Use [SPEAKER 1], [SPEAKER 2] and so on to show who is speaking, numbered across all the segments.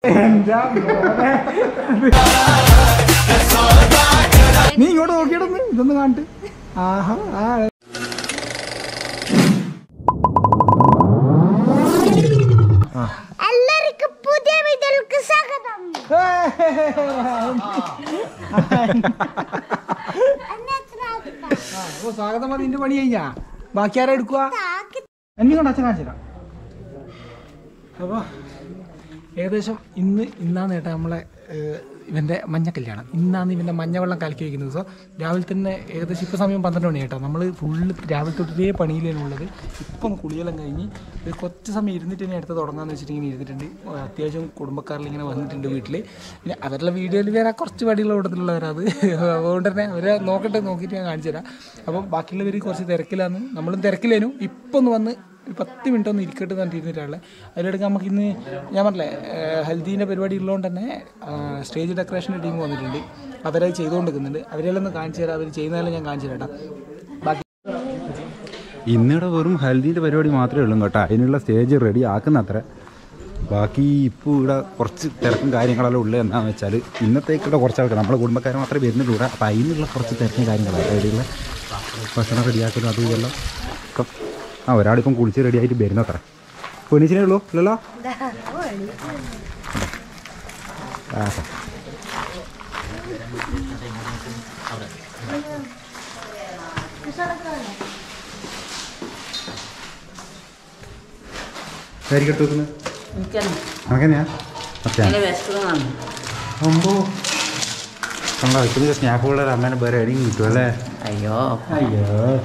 [SPEAKER 1] എന്താ മോനെ? നീ ഇങ്ങോട്ട് നോക്കിയിടന്ന് ഇതൊന്ന് കാണിട്ട് ആഹാ ആ
[SPEAKER 2] എല്ലാവർക്കും പുതിയ വീഡിയോയിലേക്ക് സ്വാഗതം എന്നെ എത്ര ആൾക്കാ?
[SPEAKER 1] അപ്പൊ സ്വാഗതം നിന്റെ പണി കഴിഞ്ഞാ ബാക്കി ആരാ എടുക്കുക
[SPEAKER 2] താക്ക്
[SPEAKER 1] എന്നെ കൊണ്ട് അച്ഛൻ കാണിച്ചു തരാം അപ്പോൾ ഏകദേശം ഇന്ന് ഇന്നാന്ന് കേട്ടാ നമ്മളെ ഏഹ്, ഇവൻ്റെ മഞ്ഞ കല്യാണം ഇന്നാണ് ഇവൻ്റെ മഞ്ഞവെള്ളം കലക്കി വയ്ക്കുന്നത് സോ രാവിലെ തന്നെ ഏകദേശം ഇപ്പോൾ സമയം പന്ത്രണ്ട് മണി കേട്ടോ നമ്മൾ ഫുള്ള് രാവിലെ തൊട്ടേ പണിയിലാണ് ഉള്ളത് ഇപ്പം കുളിയെല്ലാം കഴിഞ്ഞ് ഒരു കുറച്ച് സമയം ഇരുന്നിട്ട് ഇനി അടുത്ത് തുടങ്ങാമെന്ന് വെച്ചിട്ട് ഇങ്ങനെ ഇരുന്നിട്ടുണ്ട് അത്യാവശ്യം കുടുംബക്കാരിൽ ഇങ്ങനെ വന്നിട്ടുണ്ട് വീട്ടിൽ പിന്നെ അവരുടെ വീഡിയോയിൽ വേറെ കുറച്ച് പടിയുള്ള കൂട്ടത്തിലുള്ളവരത് അതുകൊണ്ട് തന്നെ അവരെ നോക്കട്ടെ നോക്കിയിട്ട് ഞാൻ കാണിച്ചു തരാം അപ്പം ബാക്കിയുള്ളവർ കുറച്ച് തിരക്കിലാണ് നമ്മളും തിരക്കിലേനു ഇപ്പം ഒന്ന് വന്ന് ഒരു പത്ത് മിനിറ്റ് ഒന്ന് ഇരിക്കട്ടെ എന്ന് ഇരുന്നിട്ടുള്ളത് അതിലിടയ്ക്ക് നമുക്ക് ഇന്ന് ഞാൻ പറഞ്ഞില്ലേ ഹൽദീൻ്റെ പരിപാടി ഉള്ളതുകൊണ്ട് തന്നെ സ്റ്റേജ് ഡെക്കറേഷൻ്റെ ടീം വന്നിട്ടുണ്ട് അവരത് ചെയ്തുകൊണ്ടിരിക്കുന്നുണ്ട് അവരെല്ലാം ഒന്ന് കാണിച്ചു തരാം അവർ ചെയ്യുന്നതെല്ലാം ഞാൻ കാണിച്ചു തരാം ബാക്കി
[SPEAKER 3] ഇന്നിവിടെ വെറും ഹൽദീൻ്റെ പരിപാടി മാത്രമേ ഉള്ളൂ കേട്ടോ അതിനുള്ള സ്റ്റേജ് റെഡി ആക്കുന്ന അത്ര ബാക്കി ഇപ്പോൾ ഇവിടെ കുറച്ച് തിരക്കും കാര്യങ്ങളെല്ലാം ഉള്ളത് എന്താണെന്ന് വെച്ചാൽ ഇന്നത്തേക്കൂടെ കുറച്ച് ആൾക്കാർ നമ്മുടെ കുടുംബക്കാർ മാത്രമേ വരുന്നുള്ളൂ ഇവിടെ അപ്പോൾ അതിനുള്ള കുറച്ച് തിരക്കും കാര്യങ്ങളാണ് റെഡിയുള്ള ഭക്ഷണം റെഡിയാക്കലും അതും ഇതെല്ലാം ഒക്കെ ആ ഒരാളിപ്പം കുളിച്ച് റെഡി ആയിട്ട് വരുന്ന അത്ര പെണിച്ചിനേ ഉള്ളൂ ഇല്ലല്ലോ ആ സാർ ശരിക്കെട്ട് വെക്കുന്നത് അങ്ങനെയാ അച്ഛാ അമ്പോ കണ്ടോ ഇപ്പം സ്നാപ്പുകളുടെ അമ്മേനെ വേറെ എവിടെയും കിട്ടും അല്ലേ
[SPEAKER 4] അയ്യോ
[SPEAKER 3] അയ്യോ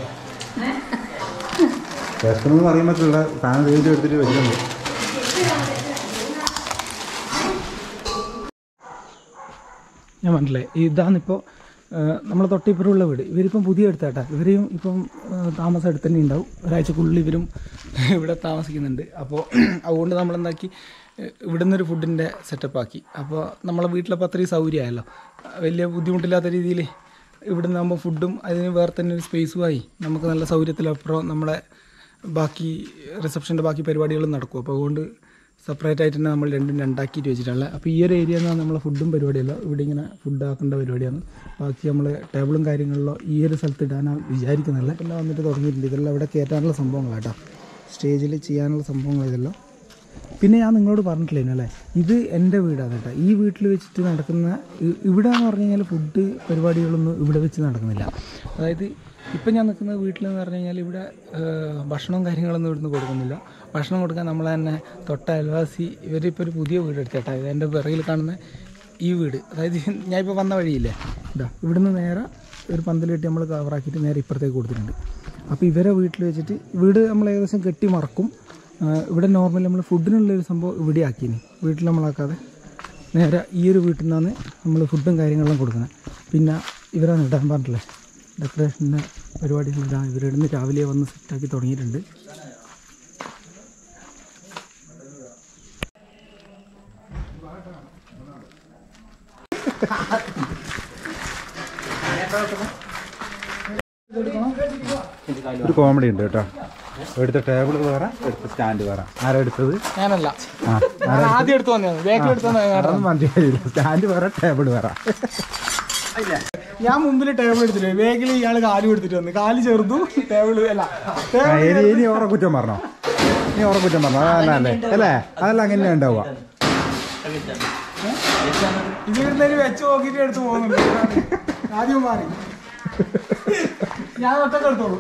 [SPEAKER 3] വിശക്കണം എന്ന് പറയുമ്പോഴത്തുള്ള സാധനം തീർച്ച എടുത്തിട്ട് വെച്ചിട്ടുണ്ട്
[SPEAKER 1] ഞാൻ പറഞ്ഞില്ലേ ഇതാണിപ്പോൾ നമ്മളെ തൊട്ടിപ്പുറമുള്ള വീട് ഇവരിപ്പം പുതിയ എടുത്താട്ടാ ഇവരെയും ഇപ്പം ആ, താമസം അടുത്ത് തന്നെ ഉണ്ടാവും ഒരാഴ്ചക്കുള്ളിൽ ഇവരും ഇവിടെ താമസിക്കുന്നുണ്ട് അപ്പോൾ അതുകൊണ്ട് നമ്മളെന്താക്കി ഏഹ്, ഇവിടുന്ന് ഒരു ഫുഡിൻ്റെ സെറ്റപ്പ് ആക്കി അപ്പോൾ നമ്മളെ വീട്ടിലപ്പോൾ അത്രയും സൗകര്യമായല്ലോ വലിയ ബുദ്ധിമുട്ടില്ലാത്ത രീതിയിൽ ഇവിടുന്ന് ആകുമ്പോൾ ഫുഡും അതിന് വേറെ തന്നെ ഒരു സ്പേസുമായി നമുക്ക് നല്ല സൗകര്യത്തിലപ്പുറം നമ്മളെ ബാക്കി റിസപ്ഷൻ്റെ ബാക്കി പരിപാടികളും നടക്കും അപ്പോൾ അതുകൊണ്ട് സെപ്പറേറ്റ് ആയിട്ട് തന്നെ നമ്മൾ രണ്ടും രണ്ടാക്കിയിട്ട് വെച്ചിട്ടുള്ളത് അപ്പോൾ ഈ ഒരു ഏരിയ എന്ന് നമ്മളെ ഫുഡും പരിപാടിയല്ല ഇവിടെ ഇങ്ങനെ ഫുഡ് ആക്കേണ്ട പരിപാടിയാണ് ബാക്കി നമ്മൾ ടേബിളും കാര്യങ്ങളിലോ ഈ ഒരു സ്ഥലത്ത് ഇടാനാണ് വിചാരിക്കുന്നില്ല എല്ലാം വന്നിട്ട് തുടങ്ങിയിട്ടുണ്ട് ഇതെല്ലാം ഇവിടെ കയറ്റാനുള്ള സംഭവങ്ങളാട്ടോ സ്റ്റേജിൽ ചെയ്യാനുള്ള സംഭവങ്ങൾ ഇതെല്ലാം പിന്നെ ഞാൻ നിങ്ങളോട് പറഞ്ഞിട്ടില്ലേനു അല്ലേ ഇത് എൻ്റെ വീടാണ് കേട്ടോ ഈ വീട്ടിൽ വെച്ചിട്ട് നടക്കുന്ന ഇ- ഇവിടെ എന്ന് പറഞ്ഞു കഴിഞ്ഞാൽ ഫുഡ് പരിപാടികളൊന്നും ഇവിടെ വെച്ച് നടക്കുന്നില്ല അതായത് ഇപ്പം ഞാൻ നിൽക്കുന്ന വീട്ടിലെന്ന് പറഞ്ഞു കഴിഞ്ഞാൽ ഇവിടെ ഏഹ്, ഭക്ഷണവും കാര്യങ്ങളൊന്നും ഇവിടുന്ന് കൊടുക്കുന്നില്ല ഭക്ഷണം കൊടുക്കാൻ നമ്മൾ തന്നെ തൊട്ട അയൽവാസി ഇവരിപ്പോൾ ഒരു പുതിയ വീട് എടുത്തേട്ടാ ഇത് എൻ്റെ പിറകിൽ കാണുന്ന ഈ വീട് അതായത് ഞാൻ ഇപ്പോൾ വന്ന വഴിയില്ലേ ഇതാ ഇവിടുന്ന് നേരെ ഒരു പന്തൽ കെട്ടി നമ്മൾ കവറാക്കിയിട്ട് നേരെ ഇപ്പുറത്തേക്ക് കൊടുത്തിട്ടുണ്ട് അപ്പോൾ ഇവരെ വീട്ടിൽ വെച്ചിട്ട് വീട് നമ്മൾ ഏകദേശം കെട്ടി മറക്കും ആ, ഇവിടെ നോർമലി നമ്മൾ ഫുഡിനുള്ള ഒരു സംഭവം ഇവിടെ ആക്കിനി വീട്ടിൽ നമ്മളാക്കാതെ നേരെ ഈ ഒരു വീട്ടിൽ നിന്നാണ് നമ്മൾ ഫുഡും കാര്യങ്ങളും കൊടുക്കുന്നത് പിന്നെ ഇവരാണ് ഇടാൻ പറഞ്ഞില്ലേ ഡെക്കറേഷൻ്റെ പരിപാടികൾ ഇതാ ഇവരിടുന്ന് രാവിലെ വന്ന് സെറ്റാക്കി തുടങ്ങിയിട്ടുണ്ട്
[SPEAKER 3] ഒരു കോമഡി ഉണ്ട് കേട്ടോ എടുത്ത ടേബിൾ വേറെ എടുത്ത സ്റ്റാൻഡ് വേറെ ആരാ എടുത്തത്
[SPEAKER 1] ഞാനല്ല
[SPEAKER 3] ആ
[SPEAKER 1] ഞാൻ ആദ്യം എടുത്തു വന്നത് ബാക്കിൽ എടുത്തു വന്നത്
[SPEAKER 3] അതൊന്നും മനസ്സിലായില്ല സ്റ്റാൻഡ് വേറെ ടേബിൾ വേറെ
[SPEAKER 1] ഞാൻ മുമ്പിൽ ടേബിൾ എടുത്തിട്ട് ബാഗിൽ ഇയാൾ കാല് എടുത്തിട്ട് വന്നു കാല് ചെറുതു ടേബിൾ അല്ല
[SPEAKER 3] ആ, ഇനി ഇനി ഓറെ കുറ്റം പറഞ്ഞോ ഇനി ഓറെ കുറ്റം പറഞ്ഞോ അതല്ല അല്ലേ അല്ലേ അതല്ല അങ്ങനെ ഉണ്ടാവുക
[SPEAKER 1] ഇത് ഇവിടുന്ന് വെച്ച് നോക്കിയിട്ട് എടുത്ത് പോകുന്നുണ്ട് ആദ്യം മാറി ഞാൻ ഒറ്റക്ക് എടുത്തോളൂ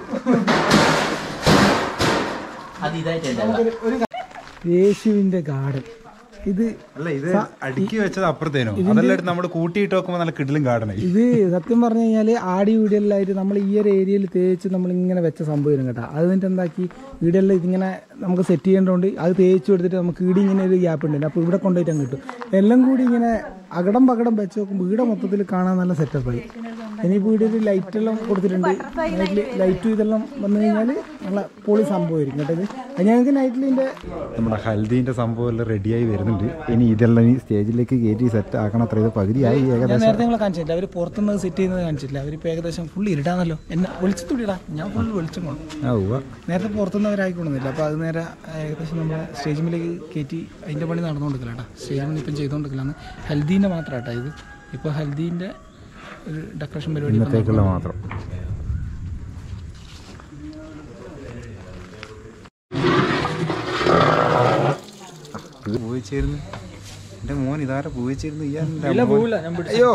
[SPEAKER 4] അത് ഇതായിട്ടല്ല
[SPEAKER 1] നമുക്കൊരു- ഒരു യേശുവിന്റെ ഗാർഡൻ ഇത്
[SPEAKER 3] അല്ല ഇത് അടുക്കി വെച്ചത് അപ്പുറത്തേനോ അതെല്ലാം എടുത്ത് നമ്മൾ കൂട്ടിയിട്ട് നോക്കുമ്പോൾ നല്ല കിടിലും ഗാർഡനായി
[SPEAKER 1] ഇത് സത്യം പറഞ്ഞു കഴിഞ്ഞാൽ ആടി വീടിയെല്ലായിട്ട് നമ്മൾ ഈ ഒരു ഏരിയയിൽ തേച്ച് നമ്മൾ ഇങ്ങനെ വെച്ച സംഭവം കേട്ടോ അത് എന്നിട്ട് എന്താക്കി വീടെല്ലാം ഇതിങ്ങനെ നമുക്ക് സെറ്റ് ചെയ്യേണ്ടതുകൊണ്ട് അത് തേച്ച് കൊടുത്തിട്ട് നമുക്ക് ഇവിടെ ഇങ്ങനെ ഒരു ഗ്യാപ്പ് ഉണ്ട് അപ്പോൾ ഇവിടെ കൊണ്ടുപോയിട്ട് അങ്ങ് കിട്ടും എല്ലാം കൂടി ഇങ്ങനെ അകടം പകടം വെച്ച് നോക്കുമ്പോൾ വീടെ മൊത്തത്തിൽ കാണാൻ നല്ല സെറ്റപ്പായി ഇനി വീടിൽ ലൈറ്റ് എല്ലാം കൊടുത്തിട്ടുണ്ട് നൈറ്റിൽ ലൈറ്റും ഇതെല്ലാം വന്നു കഴിഞ്ഞാൽ നമ്മളെ പൊളി സംഭവമായിരിക്കും കേട്ടോ ഇത് അത് ഞങ്ങൾക്ക് നൈറ്റിൽ ഇതിൻ്റെ
[SPEAKER 3] നമ്മുടെ ഹൽദീൻ്റെ സംഭവം എല്ലാം റെഡിയായി വരുന്നുണ്ട് ഇനി ഇതെല്ലാം ഇനി സ്റ്റേജിലേക്ക് കയറ്റി സെറ്റ് ആക്കണം അത്ര ഇത് പകുതിയായി
[SPEAKER 1] ഞാൻ
[SPEAKER 3] ഏകദേശം
[SPEAKER 1] നേരത്തെ നിങ്ങളെ കാണിച്ചില്ല അവർ പുറത്തുനിന്ന് സെറ്റ് ചെയ്യുന്നത് കാണിച്ചില്ല അവരിപ്പോൾ ഏകദേശം ഫുൾ ഇരുടാണല്ലോ എന്നെ വെളിച്ചത്തുടിടാ ഞാൻ ഫുൾ വെളിച്ചം കൊണ്ടു
[SPEAKER 3] ആ ഉവ്വ
[SPEAKER 1] നേരത്തെ പുറത്തുനിന്ന് അവരായിക്കൊള്ളുന്നില്ല അപ്പോൾ അത് നേരെ ഏകദേശം നമ്മൾ സ്റ്റേജിലേക്ക് കയറ്റി അതിൻ്റെ പണി നടന്നുകൊണ്ടിരിക്കില്ല കേട്ടോ സ്റ്റേജ് പണി ഇപ്പം ചെയ്തുകൊണ്ടിരിക്കലാണ് ഹൽദീൻ്റെ മാത്രം കേട്ടോ ഇത് ഇപ്പോൾ ഹൽദീൻ്റെ ഒരു ഡെക്കറേഷൻ പരിപാടി ഇപ്പം
[SPEAKER 3] ഇന്നത്തേക്കുള്ള മാത്രം ഇത് പൂവിച്ചിരുന്നു എൻ്റെ മോൻ ഇതാരെ പൂവിച്ചിരുന്നു
[SPEAKER 1] ഇല്ല പോവില്ല ഞാൻ
[SPEAKER 3] അയ്യോ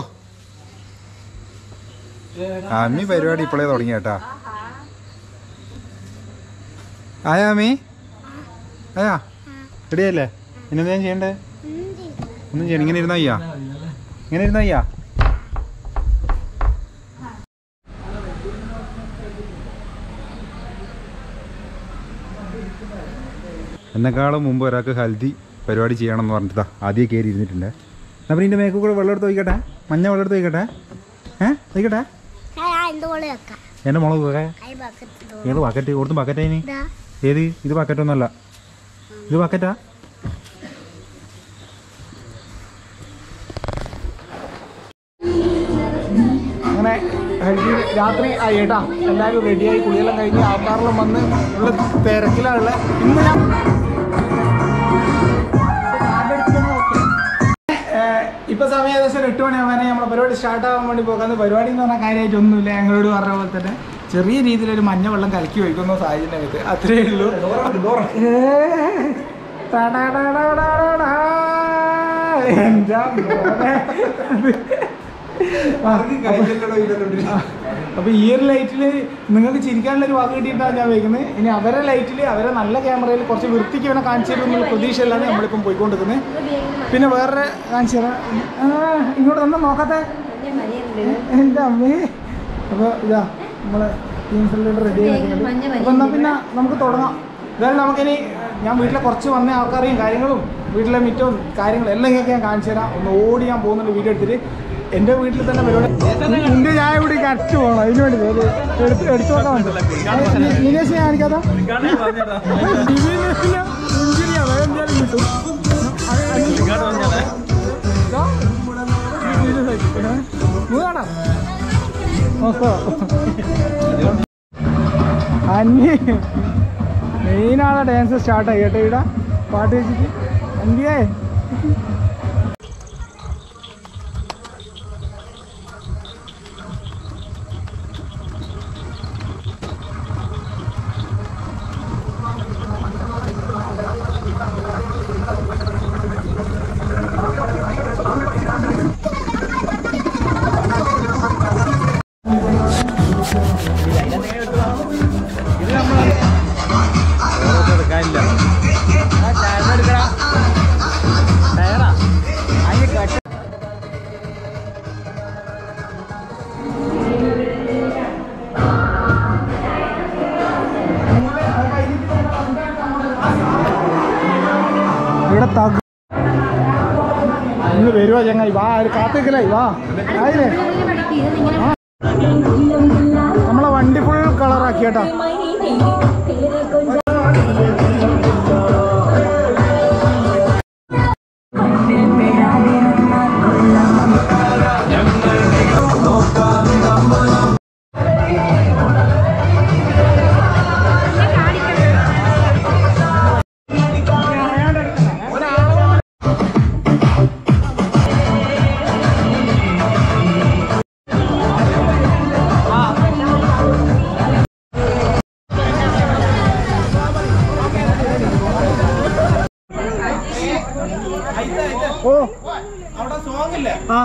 [SPEAKER 3] അമ്മി പരിപാടി ഇപ്പോഴേ തുടങ്ങി കേട്ടാ ആയാ അമ്മി ആയാ റെഡിയല്ലേ ഇന്നെന്താ ഞാൻ ചെയ്യണ്ടേ ഒന്നും ചെയ്യണം ഇങ്ങനെ ഇരുന്നാ അയ്യാ ഇങ്ങനെ ഇരുന്നാ അയ്യാ എന്നെക്കാളും മുമ്പ് ഒരാൾക്ക് ഹൽദി പരിപാടി ചെയ്യണം എന്ന് പറഞ്ഞിട്ടാ ആദ്യം കയറി ഇരുന്നിട്ടുണ്ട് എന്നാ പിന്നെ ഇതിൻ്റെ മേക്ക് കൂടെ വെള്ളം എടുത്ത് വയ്ക്കട്ടെ മഞ്ഞ വെള്ളം എടുത്ത് വയ്ക്കട്ടെ ഏ വയ്ക്കട്ടെ
[SPEAKER 2] എന്ത് പോലെ വെക്കാം
[SPEAKER 3] എൻ്റെ മുളക് പോകെ
[SPEAKER 2] കൈ പക്കത്ത്
[SPEAKER 3] ഏത് ബക്കറ്റ് കൊടുത്തും ബക്കറ്റാ ഇനി
[SPEAKER 2] ഇതാ
[SPEAKER 3] ഏത് ഇത് ബക്കറ്റൊന്നുമല്ല ഇത് ബക്കറ്റാ
[SPEAKER 1] അങ്ങനെ ഹൽദി രാത്രി ആയി കേട്ടാ എല്ലാവരും റെഡിയായി കുളിയെല്ലാം കഴിഞ്ഞ് ആൾക്കാരെല്ലാം വന്ന് ഉള്ള തിരക്കിലുള്ള ഇന്ന് ഞാൻ ഏഹ് ഇപ്പൊ സമയം ഏകദേശം ഒരു എട്ട് മണിയാവാനെ നമ്മളെ പരിപാടി സ്റ്റാർട്ട് ആവാൻ വേണ്ടി പോകാന്ന് പരിപാടി എന്ന് പറഞ്ഞാൽ കാര്യമായിട്ടൊന്നുമില്ല ഞങ്ങളോട് പറഞ്ഞ പോലെ തന്നെ ചെറിയ രീതിയിലൊരു മഞ്ഞ വെള്ളം കലക്കി വയ്ക്കുന്ന സാഹചര്യം അത്രേ ഉള്ളൂ ഏഹ്. ടടടടടടടാ. എൻ്റെ മോനെ. ആ, അപ്പൊ ഈ ഒരു ലൈറ്റിൽ നിങ്ങൾക്ക് ചിരിക്കാനുള്ള ഒരു വാക്ക് കിട്ടിയിട്ടാണ് ഞാൻ വയ്ക്കുന്നത് ഇനി അവരെ ലൈറ്റിൽ അവരെ നല്ല ക്യാമറയിൽ കുറച്ച് വൃത്തിക്ക് വേണം കാണിച്ചു തരുമെന്നുള്ള പ്രതീക്ഷയിലാണ് നമ്മളിപ്പം പോയിക്കൊണ്ടിരിക്കുന്നത് പിന്നെ വേറെ കാണിച്ചു തരാം ആ, ഇങ്ങോട്ട് തന്നെ നോക്കട്ടെ എൻ്റെ അമ്മേ അപ്പോൾ ഇതാ നമ്മളെ ടീം സെല്ലിട്ട് റെഡി ആയിട്ടുണ്ട് അപ്പോൾ എന്നാൽ പിന്നെ നമുക്ക് തുടങ്ങാം ഇതായാലും നമുക്കിനി ഞാൻ വീട്ടിലെ കുറച്ച് വന്ന ആൾക്കാരെയും കാര്യങ്ങളും വീട്ടിലെ മിറ്റവും കാര്യങ്ങളും എല്ലാം ഇങ്ങനെ ഞാൻ കാണിച്ചു തരാം ഒന്ന് ഓടി ഞാൻ പോകുന്നുണ്ട് വീഡിയോ എടുത്തിട്ട് എൻ്റെ വീട്ടിൽ തന്നെ പരിപാടി നിന്റെ ചായ കൂടി കറക്റ്റ് പോകണം അതിന് വേണ്ടി ഇത് എടുത്ത് എടുത്തു നോക്കാൻ വേണ്ടി നീനേശ് കാണിക്കാത്ത അന്യ മെയിനാണ് ഡാൻസ് സ്റ്റാർട്ടായി കേട്ടോ ഇവിടെ പാട്ട് വെച്ചിട്ട് അന്ത്യേ ഇവിടെ തക ഇന്ന് വരുവാ ചങ്ങായി വാ ഒരു കാത്തേക്കലായി വാ ആയില്ലേ ആ. നമ്മളെ വണ്ടി ഫുൾ കളറാക്കി കേട്ടാ ഓ അവിടെ സോങ് ഇല്ലേ ആ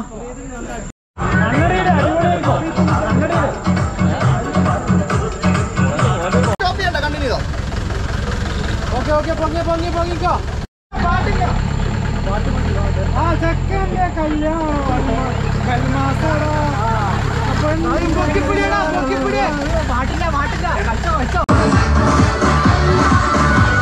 [SPEAKER 1] ഓക്കെ ഓക്കെ പൊങ്ങി പൊങ്ങി പൊങ്ങിക്കോ പാട്ടില്ല ആ ചെക്കൻ്റെ കല്യാണം കൽമാസടാ പൊക്കിപ്പിടിയടാ പൊക്കിപ്പിടിയ പാട്ടില്ല പാട്ടില്ല വെച്ചോ വെച്ചോ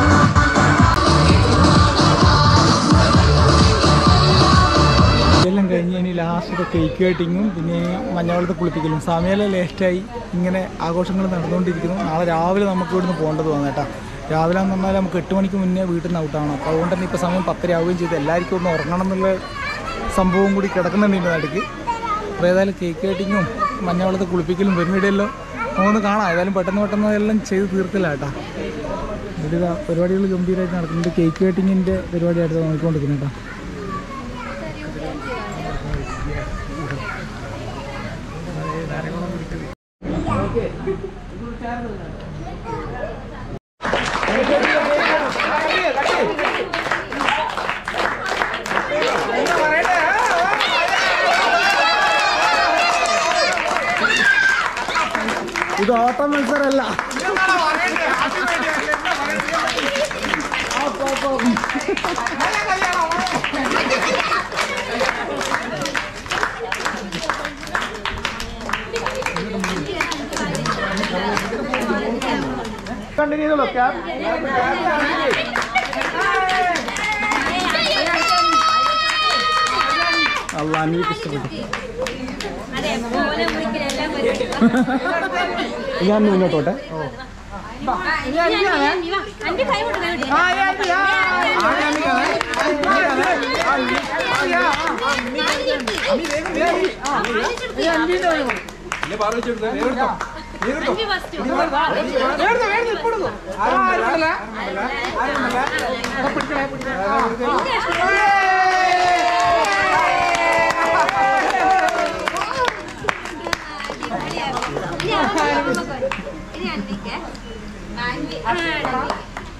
[SPEAKER 1] എല്ലാം കഴിഞ്ഞ് ഇനി ലാസ്റ്റ് കേക്ക് കട്ടിങ്ങും പിന്നെ മഞ്ഞവെള്ളത്തെ കുളിപ്പിക്കലും സമയം ലേറ്റായി ഇങ്ങനെ ആഘോഷങ്ങൾ നടന്നുകൊണ്ടിരിക്കുന്നു നാളെ രാവിലെ നമുക്ക് ഇവിടുന്ന് പോകേണ്ടത് വന്നു കേട്ടോ രാവിലെ എന്ന് പറഞ്ഞാൽ നമുക്ക് എട്ട് മണിക്ക് മുന്നേ വീട്ടിൽ നിന്ന് ഔട്ടാവണം അപ്പോൾ അതുകൊണ്ട് തന്നെ ഇപ്പോൾ സമയം പത്തര ആവുകയും ചെയ്തു എല്ലാവർക്കും ഒന്ന് ഉറങ്ങണം എന്നുള്ള സംഭവം കൂടി കിടക്കുന്നുണ്ട് ഇതിൻ്റെ നടുക്ക് അപ്പോൾ ഏതായാലും കേക്ക് കട്ടിങ്ങും മഞ്ഞവെള്ളത്തെ കുളിപ്പിക്കലും പരിപാടിയെല്ലാം നമുക്കൊന്ന് കാണാം ഏതായാലും പെട്ടെന്ന് പെട്ടെന്ന് എല്ലാം ചെയ്ത് തീർത്തില്ല കേട്ടോ ഇവിടെ ഇതാ പരിപാടികൾ ഗംഭീരമായിട്ട് നടക്കുന്നുണ്ട് കേക്ക് കട്ടിങ്ങിൻ്റെ പരിപാടിയായിട്ട് നോക്കിക്കൊണ്ടിരിക്കുന്നത് കേട്ടോ ഇത് ഓട്ടം മത്സരമല്ല കണ്ടിന്യൂ ചെയ്തോളൂ ക്യാബ് അല്ല എനിക്ക് ഇഷ്ടപ്പെട്ടു ഞാൻ മുന്നോട്ടോട്ടെ
[SPEAKER 2] അന്റെ കൈ കൊണ്ട് വേണ്ടി അഞ്ച് ഫസ്റ്റ് ഇനി അന്തിക്ക് അന്തി ആ അന്തി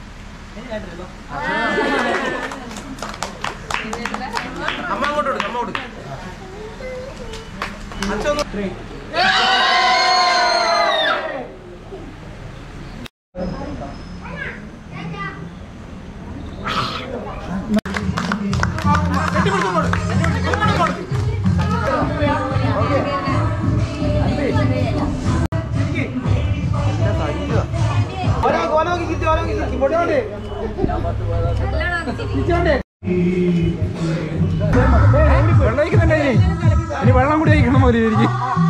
[SPEAKER 1] വെള്ളം ഒഴിക്കുന്നുണ്ടേ ഇനി വെള്ളം കൂടി ഒഴിക്കണം പോലെ എനിക്ക്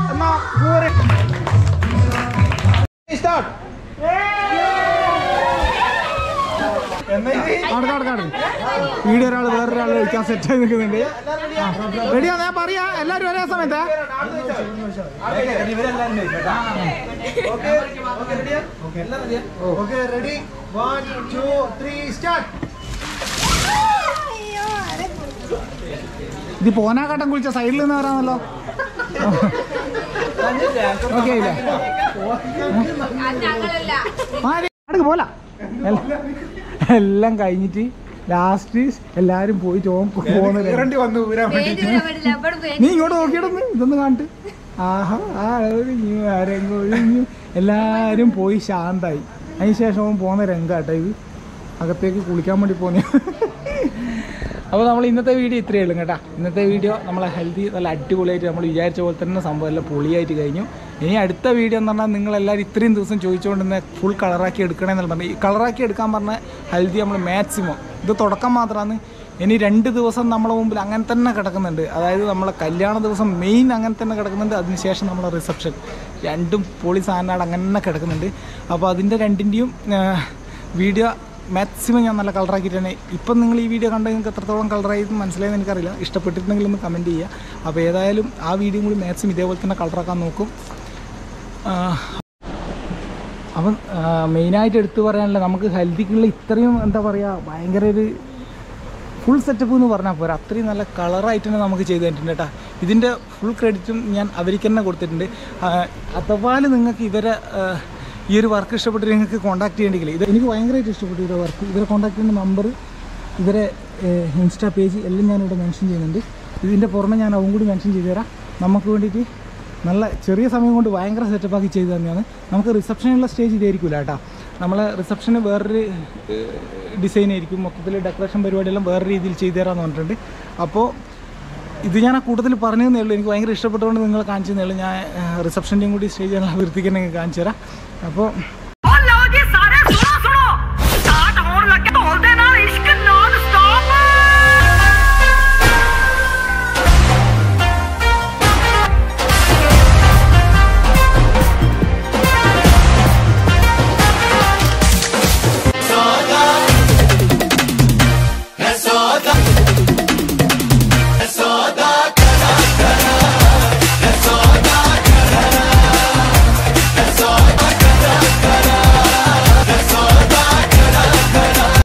[SPEAKER 1] വീഡിയോ ഒരാൾ വേറൊരാൾ കഴിക്കാൻ സെറ്റ് ആയി നിൽക്കുന്നുണ്ട് റെഡിയാ ഞാൻ പറയാ എല്ലാവരും ഒരേ സമയത്ത്
[SPEAKER 4] Okay, ready? One, two, three, start.
[SPEAKER 1] ഇത് പോനാക്കാട്ടം കുളിച്ച സൈഡിൽ നിന്ന് വരാന്നല്ലോ ഓക്കെ ഇല്ലേ
[SPEAKER 2] ഞങ്ങളല്ല
[SPEAKER 1] അടുക്ക് പോല എല്ലാം കഴിഞ്ഞിട്ട് ലാസ്റ്റ് എല്ലാരും പോയി ചോം പോകുന്നത്
[SPEAKER 4] വന്നു ഊരാൻ
[SPEAKER 2] പേടില്ല പേടില്ല എവിടെ
[SPEAKER 1] നീ ഇങ്ങോട്ട് നോക്കിയിടന്ന് ഇതൊന്ന് കാണിട്ട് ആഹാ ആ ഒഴിഞ്ഞു ആരെങ്കിലും ഒഴിഞ്ഞു എല്ലാരും പോയി ശാന്തായി അതിനുശേഷം അവൻ പോകുന്ന രംഗാട്ടോ ഇത് അകത്തേക്ക് കുളിക്കാൻ വേണ്ടി പോന്നെ അപ്പോൾ നമ്മൾ ഇന്നത്തെ വീഡിയോ ഇത്രയേ ഉള്ളൂ കേട്ടോ ഇന്നത്തെ വീഡിയോ നമ്മളെ ഹെൽത്തി നല്ല അടിപൊളിയായിട്ട് നമ്മൾ വിചാരിച്ച പോലെ തന്നെ സംഭവം എല്ലാം പൊളിയായിട്ട് കഴിഞ്ഞു ഇനി അടുത്ത വീഡിയോ എന്ന് പറഞ്ഞാൽ നിങ്ങളെല്ലാവരും ഇത്രയും ദിവസം ചോദിച്ചുകൊണ്ടിരുന്ന ഫുൾ കളറാക്കി എടുക്കണമെന്നുള്ള പറഞ്ഞു ഈ കളറാക്കി എടുക്കാൻ പറഞ്ഞ ഹെൽത്തി നമ്മൾ മാക്സിമം ഇത് തുടക്കം മാത്രമാണ് ഇനി രണ്ട് ദിവസം നമ്മളെ മുമ്പിൽ അങ്ങനെ തന്നെ കിടക്കുന്നുണ്ട് അതായത് നമ്മളെ കല്യാണ ദിവസം മെയിൻ അങ്ങനെ തന്നെ കിടക്കുന്നുണ്ട് അതിനുശേഷം നമ്മളെ റിസപ്ഷൻ രണ്ടും പൊളി സാധനമാണ് അങ്ങനെ തന്നെ കിടക്കുന്നുണ്ട് അപ്പോൾ അതിൻ്റെ രണ്ടിൻ്റെയും വീഡിയോ മാക്സിമം ഞാൻ നല്ല കളറാക്കിയിട്ട് തന്നെ ഇപ്പം നിങ്ങൾ ഈ വീഡിയോ കണ്ട് നിങ്ങൾക്ക് എത്രത്തോളം കളറായി മനസ്സിലായെന്ന് എനിക്കറിയില്ല ഇഷ്ടപ്പെട്ടിട്ടുണ്ടെങ്കിൽ ഒന്ന് കമൻറ്റ് ചെയ്യുക അപ്പോൾ ഏതായാലും ആ വീഡിയോയും കൂടി മാക്സിമം ഇതേപോലെ തന്നെ കളറാക്കാൻ നോക്കും ആ, അപ്പം മെയിനായിട്ട് എടുത്തു പറയാനുള്ള നമുക്ക് ഹെൽത്തിക്കുള്ള ഇത്രയും എന്താ പറയുക ഭയങ്കര ഒരു ഫുൾ സെറ്റപ്പ് എന്ന് പറഞ്ഞാൽ പോരാ അത്രയും നല്ല കളറായിട്ട് തന്നെ നമുക്ക് ചെയ്ത് തന്നിട്ടുണ്ട് കേട്ടോ ഇതിൻ്റെ ഫുൾ ക്രെഡിറ്റും ഞാൻ അവർക്ക് തന്നെ കൊടുത്തിട്ടുണ്ട് ആ, അഥവാ നിങ്ങൾക്ക് ഇവരെ ആ, ഈ ഒരു വർക്ക് ഇഷ്ടപ്പെട്ട് നിങ്ങൾക്ക് കോൺടാക്ട് ചെയ്യണമെങ്കിൽ ഇത് എനിക്ക് ഭയങ്കരമായിട്ട് ഇഷ്ടപ്പെട്ടു ഇവരുടെ വർക്ക് ഇവരെ കോൺടാക്ട് ചെയ്യുന്ന നമ്പർ ഇവരെ ഇൻസ്റ്റാ പേജ് എല്ലാം ഞാനിവിടെ മെൻഷൻ ചെയ്യുന്നുണ്ട് ഇതിൻ്റെ പുറമെ ഞാൻ അതും കൂടി മെൻഷൻ ചെയ്തു തരാം നമുക്ക് വേണ്ടിയിട്ട് നല്ല ചെറിയ സമയം കൊണ്ട് ഭയങ്കര സെറ്റപ്പാക്കി ചെയ്തു തന്നെയാണ് നമുക്ക് റിസപ്ഷനുള്ള സ്റ്റേജ് ഇതായിരിക്കില്ല കേട്ടോ നമ്മളെ റിസപ്ഷന് വേറൊരു ഡിസൈൻ ആയിരിക്കും മൊത്തത്തിൽ ഡെക്കറേഷൻ പരിപാടിയെല്ലാം വേറെ രീതിയിൽ ചെയ്തു തരാമെന്ന് പറഞ്ഞിട്ടുണ്ട് അപ്പോൾ ഇത് ഞാൻ ആ കൂട്ടത്തിൽ പറഞ്ഞു തന്നേ ഉള്ളൂ എനിക്ക് ഭയങ്കര ഇഷ്ടപ്പെട്ടുകൊണ്ട് നിങ്ങൾ കാണിച്ചു തന്നേ ഉള്ളൂ ഞാൻ റിസപ്ഷൻ്റെയും കൂടി സ്റ്റേജ് ഞാൻ വൃത്തിക്ക് തന്നെ കാണിച്ചു തരാം അപ്പോൾ
[SPEAKER 5] ਉਹ ਲਓ ਜੀ ਸਾਰੇ ਸੁਣੋ ਸੁਣੋ ਸਟਾਰਟ ਹੋਣ ਲੱਗੇ ਢੋਲ ਦੇ ਨਾਲ ਇਸ਼ਕ ਨਾਨ ਸਟਾਪ आजा